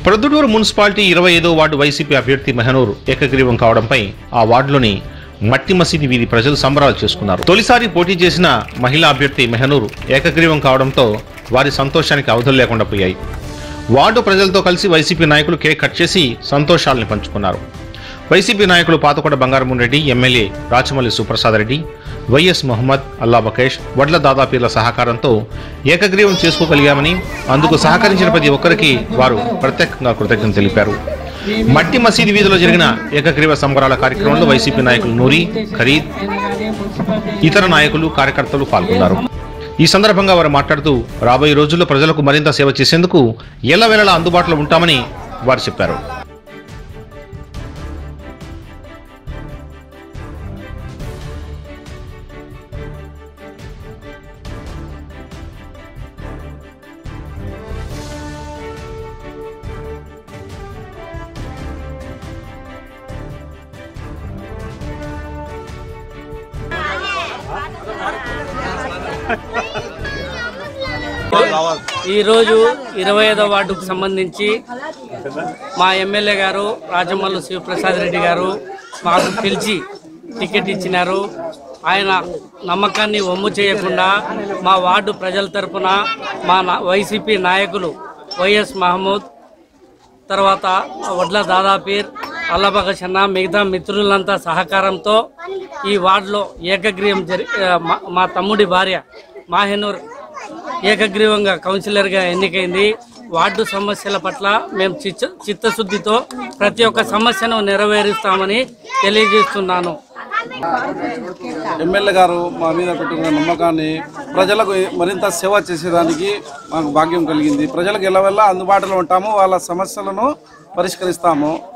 Proddatur municipality ఇరవై ఐదో ward YCP అభ్యర్థి మెహనూర్ ఏకగ్రీవం కావడంపై ఆ వార్డులోని మట్టి మసీది వీధి ప్రజలు సంబరాలు చేసుకున్నారు తొలిసారి పోటీ చేసిన మహిళా అభ్యర్థి మెహనూర్ ఏకగ్రీవం కావడంతో వారి సంతోషానికి అవధులు లేకుండా పోయాయి వార్డు ప్రజలతో కలిసి వైసీపీ నాయకులు కేక్ కట్ చేసి సంతోషాలను పంచుకున్నారు వైసీపీ నాయకులు పాతకొండ బంగారమోహన్ రెడ్డి ఎమ్మెల్యే రాచమల్లి సుప్రసాద్ రెడ్డి వైఎస్ మొహమ్మద్ అల్లా బకేష్ వడ్ల దాదాపీర్ల సహకారంతో ఏకగ్రీవం చేసుకోగలిగామని అందుకు సహకరించిన ప్రతి ఒక్కరికి వారు ప్రత్యేకంగా కృతజ్ఞతలు తెలిపారు మట్టి మసీదు వీధిలో జరిగిన ఏకగ్రీవ సంబరాల కార్యక్రమంలో వైసీపీ నాయకులు నూరి ఖరీద్ ఇతర నాయకులు కార్యకర్తలు పాల్గొన్నారు ఈ సందర్భంగా వారు మాట్లాడుతూ రాబోయే రోజుల్లో ప్రజలకు మరింత సేవ చేసేందుకు ఎల్లవేళలా అందుబాటులో ఉంటామని వారు చెప్పారు ఈరోజు ఇరవై ఐదో వార్డుకు సంబంధించి మా ఎమ్మెల్యే గారు రాజమల్లు శివప్రసాద్ రెడ్డి గారు మాకు పిలిచి టికెట్ ఇచ్చినారు ఆయన నమ్మకాన్ని ఒమ్ము చేయకుండా మా వార్డు ప్రజల తరపున మా నా- వైసీపీ నాయకులు వైఎస్ మహమూద్ తర్వాత వడ్ల దాదాపీర్ అల్లబగషన్న మిగతా మిత్రులంతా సహకారంతో ఈ వార్డులో ఏకగ్రీవం జరి ఆ, మా- మా తమ్ముడి భార్య మాహెనూర్ ఏకగ్రీవంగా కౌన్సిలర్గా ఎన్నికైంది వార్డు సమస్యల పట్ల మేము చిత్త చిత్తశుద్ధితో ప్రతి ఒక్క సమస్యను నెరవేరుస్తామని తెలియజేస్తున్నాను ఎమ్మెల్యే గారు మా మీద పెట్టుకున్న నమ్మకాన్ని ప్రజలకు మరింత సేవ చేసేదానికి మాకు భాగ్యం కలిగింది ప్రజలకు ఎల్లవెల్లా అందుబాటులో ఉంటాము వాళ్ళ సమస్యలను పరిష్కరిస్తాము